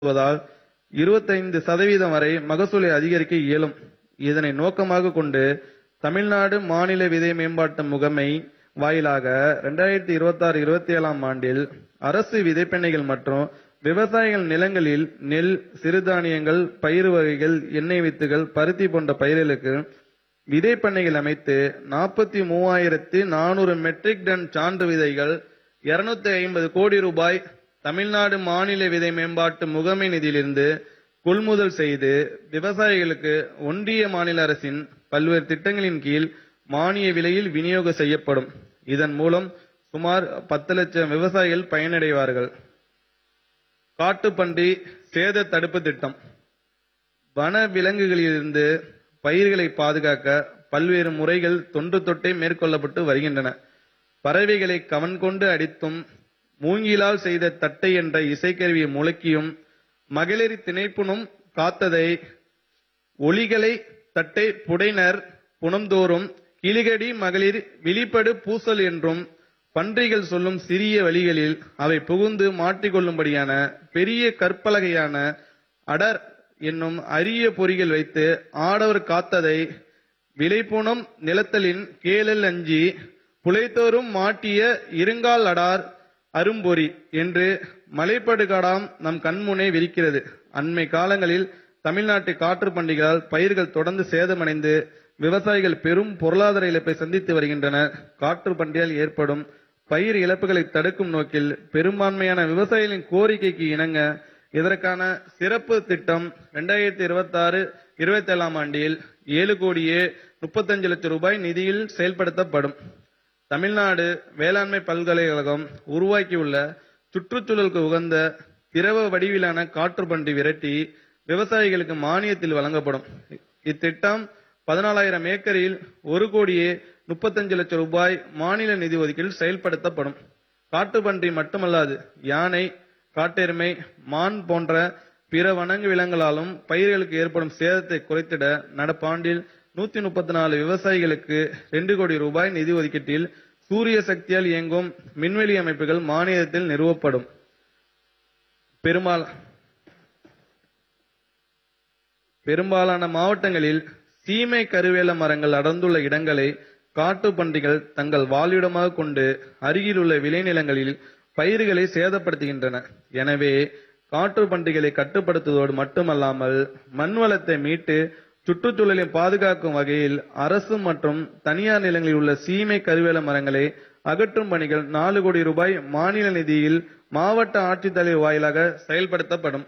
வருவதால் இருபத்தைந்து சதவீதம் வரை மகசூலை அதிகரிக்க இயலும் இதனை நோக்கமாக கொண்டு தமிழ்நாடு மாநில விதை மேம்பாட்டு முகமை வாயிலாக 2026 இருபத்தாறு இருபத்தி ஏழாம் ஆண்டில் அரசு விதைப்பெண்ணைகள் மற்றும் விவசாயிகள் நிலங்களில் நெல் சிறுதானியங்கள் பயிறு வகைகள் எண்ணெய் வித்துகள் பருத்தி போன்ற பயிர்களுக்கு விதைப்பண்ணைகள் அமைத்து நாற்பத்தி மூவாயிரத்தி நானூறு மெட்ரிக் டன் சான்று விதைகள் 250 ஐம்பது கோடி ரூபாய் தமிழ்நாடு மாநில விதை மேம்பாட்டு முகமை நிதியிலிருந்து கொள்முதல் செய்து விவசாயிகளுக்கு ஒன்றிய மாநில அரசின் பல்வேறு திட்டங்களின் கீழ் மானிய விலையில் விநியோகம் செய்யப்படும் இதன் மூலம் சுமார் பத்து லட்சம் விவசாயிகள் பயனடைவார்கள் காட்டுப்பன்றி சேத தடுப்பு திட்டம் வன விலங்குகளிலிருந்து பயிர்களை பாதுகாக்க பல்வேறு முறைகள் தொன்று தொட்டே மேற்கொள்ளப்பட்டு வருகின்றன பறவைகளை கவன் கொண்டு அடித்தும் மூங்கிலால் செய்த தட்டை என்ற இசைக்கருவியை முழக்கியும் மகளிர் திணைப்புணும் காத்ததை ஒலிகளை தட்டை புடைனர் புனம்தோறும் கிளிகடி மகளிர் விழிப்படு பூசல் என்றும் பன்றிகள் சொல்லும் சிறிய வழிகளில் அவை புகுந்து மாட்டிக்கொள்ளும்படியான பெரிய கற்பலகையான அடர் என்னும் அரிய பொறிகள் வைத்து ஆடவர் காத்ததை விளைப்புணம் நிலத்தலின் கேளல் அஞ்சி புலைத்தோறும் மாட்டிய இருங்கால் அடார் அரும்பொறி என்று மலைப்படுகாடாம் நம் கண்முனே விரிக்கிறது அண்மை காலங்களில் தமிழ்நாட்டு காற்று பண்டிகையால் பயிர்கள் தொடர்ந்து சேதமடைந்து விவசாயிகள் பெரும் பொருளாதார இழப்பை சந்தித்து வருகின்றனர் காற்று பண்டிகையால் ஏற்படும் பயிர் இழப்புகளை தடுக்கும் நோக்கில் பெரும்பான்மையான விவசாயிகளின் கோரிக்கைக்கு இணங்க இதற்கான சிறப்பு திட்டம் இரண்டாயிரத்தி இருபத்தி ஆறு இருபத்தி ஏழாம் ஆண்டில் ஏழு கோடியே முப்பத்தஞ்சு லட்சம் ரூபாய் நிதியில் செயல்படுத்தப்படும் தமிழ்நாடு வேளாண்மை பல்கலைக்கழகம் உருவாக்கியுள்ள சுற்றுச்சூழலுக்கு உகந்த திரவ வடிவிலான காற்றுப்பன்றி விரட்டி விவசாயிகளுக்கு மானியத்தில் வழங்கப்படும் இத்திட்டம் பதினாலாயிரம் ஏக்கரில் ஒரு கோடியே முப்பத்தஞ்சு லட்சம் ரூபாய் மாநில நிதி ஒதுக்கீடு செயல்படுத்தப்படும் காட்டுப்பன்றி மட்டுமல்லாது யானை காட்டெருமை மான் போன்ற பிற வனங்கு விலங்குகளாலும் பயிர்களுக்கு ஏற்படும் சேதத்தை குறைத்திட நடப்பாண்டில் நூத்தி முப்பத்தி நாலு விவசாயிகளுக்கு ரெண்டு கோடி ரூபாய் நிதி ஒதுக்கீட்டில் சூரிய சக்தியால் இயங்கும் மின்வெளி அமைப்புகள் மானியத்தில் நிறுவப்படும் பெரும்பால் பெரும்பாலான மாவட்டங்களில் சீமை கருவேல மரங்கள் அடர்ந்துள்ள இடங்களை காட்டுப் பன்றிகள் தங்கள் வாழ்விடமாக கொண்டு அருகிலுள்ள விளைநிலங்களில் பயிர்களை சேதப்படுத்துகின்றன எனவே காட்டு பன்றிகளை கட்டுப்படுத்துவதோடு மட்டுமல்லாமல் மண் வளத்தை மீட்டு சுற்றுச்சூழலை பாதுகாக்கும் வகையில் அரசு மற்றும் தனியார் நிலங்களில் உள்ள சீமை கருவேல மரங்களை அகற்றும் பணிகள் நாலு கோடி ரூபாய் மாநில நிதியில் மாவட்ட ஆட்சித்தலைவர் வாயிலாக செயல்படுத்தப்படும்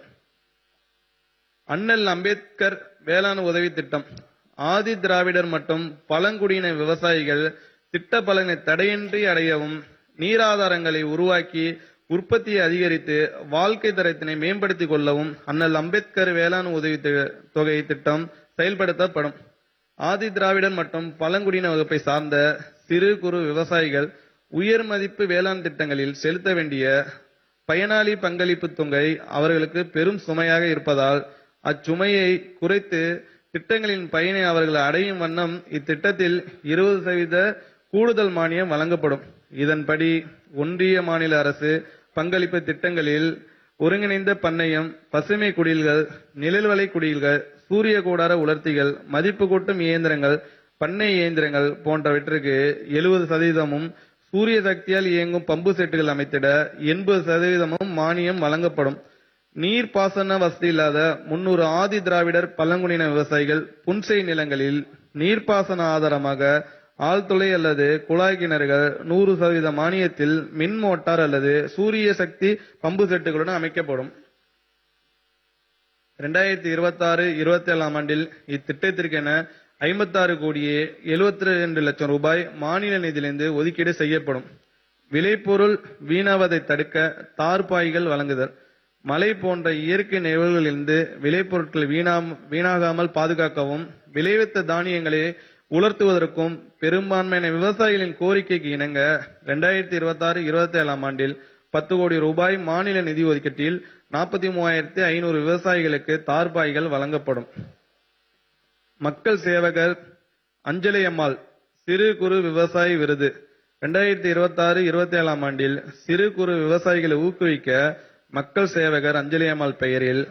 அண்ணல் அம்பேத்கர் வேளாண் உதவி திட்டம் ஆதி திராவிடர் மற்றும் பழங்குடியின விவசாயிகள் திட்ட பலனை தடையின்றி அடையவும் நீராதாரங்களை உருவாக்கி உற்பத்தியை அதிகரித்து வாழ்க்கை தரத்தினை மேம்படுத்திக் கொள்ளவும் அண்ணல் அம்பேத்கர் வேளாண் உதவி தி- தொகை திட்டம் செயல்படுத்தப்படும் ஆதி திராவிடர் மற்றும் பழங்குடியின வகுப்பை சார்ந்த சிறு குறு விவசாயிகள் உயர் மதிப்பு வேளாண் திட்டங்களில் செலுத்த வேண்டிய பயனாளி பங்களிப்பு தொகை அவர்களுக்கு பெரும் சுமையாக இருப்பதால் அச்சுமையை குறைத்து திட்டங்களின் பயனை அவர்கள் அடையும் வண்ணம் இத்திட்டத்தில் இருபது சதவீத கூடுதல் மானியம் வழங்கப்படும் இதன்படி ஒன்றிய மாநில அரசு பங்களிப்பு திட்டங்களில் ஒருங்கிணைந்த பண்ணையம் பசுமை குடில்கள் நிழல்வலை குடில்கள் சூரிய கூடார உலர்த்திகள் மதிப்பு கூட்டும் இயந்திரங்கள் பண்ணை இயந்திரங்கள் போன்றவற்றிற்கு எழுபது சதவீதமும் சூரிய சக்தியால் இயங்கும் பம்பு செட்டுகள் அமைத்திட எண்பது சதவீதமும் மானியம் வழங்கப்படும் நீர்ப்பாசன வசதி இல்லாத முன்னூறு ஆதி திராவிடர் பழங்குடியின விவசாயிகள் புன்செய் நிலங்களில் நீர்ப்பாசன ஆதாரமாக ஆழ்துளை அல்லது குழாய் கிணறுகள் நூறு சதவீத மானியத்தில் மின் மோட்டார் அல்லது சூரிய சக்தி பம்பு செட்டுகளுடன் அமைக்கப்படும் இரண்டாயிரத்தி இருபத்தி ஆறு இருபத்தி ஏழாம் ஆண்டில் இத்திட்டத்திற்கென ஐம்பத்தாறு கோடியே எழுபத்தி ரெண்டு லட்சம் ரூபாய் மாநில நிதியிலிருந்து ஒதுக்கீடு செய்யப்படும் விளைபொருள் வீணாவதை தடுக்க தார்பாய்கள் வழங்குதல் மழை போன்ற இயற்கை நிகழ்வுகளிலிருந்து விளைபொருட்கள் வீணா வீணாகாமல் பாதுகாக்கவும் விளைவித்த தானியங்களை உலர்த்துவதற்கும் பெரும்பான்மையான விவசாயிகளின் கோரிக்கைக்கு இணங்க இரண்டாயிரத்தி இருபத்தி ஆறு இருபத்தி ஏழாம் ஆண்டில் பத்து கோடி ரூபாய் மாநில நிதி ஒதுக்கீட்டில் நாற்பத்தி மூவாயிரத்தி ஐநூறு விவசாயிகளுக்கு தார்பாய்கள் வழங்கப்படும் மக்கள் சேவகர் அஞ்சலி அம்மாள் சிறு குறு விவசாயி விருது இரண்டாயிரத்தி இருபத்தி ஆறு இருபத்தி ஏழாம் ஆண்டில் சிறு குறு விவசாயிகளை ஊக்குவிக்க மக்கள் சேவகர் அஞ்சலி அம்மாள் பெயரில்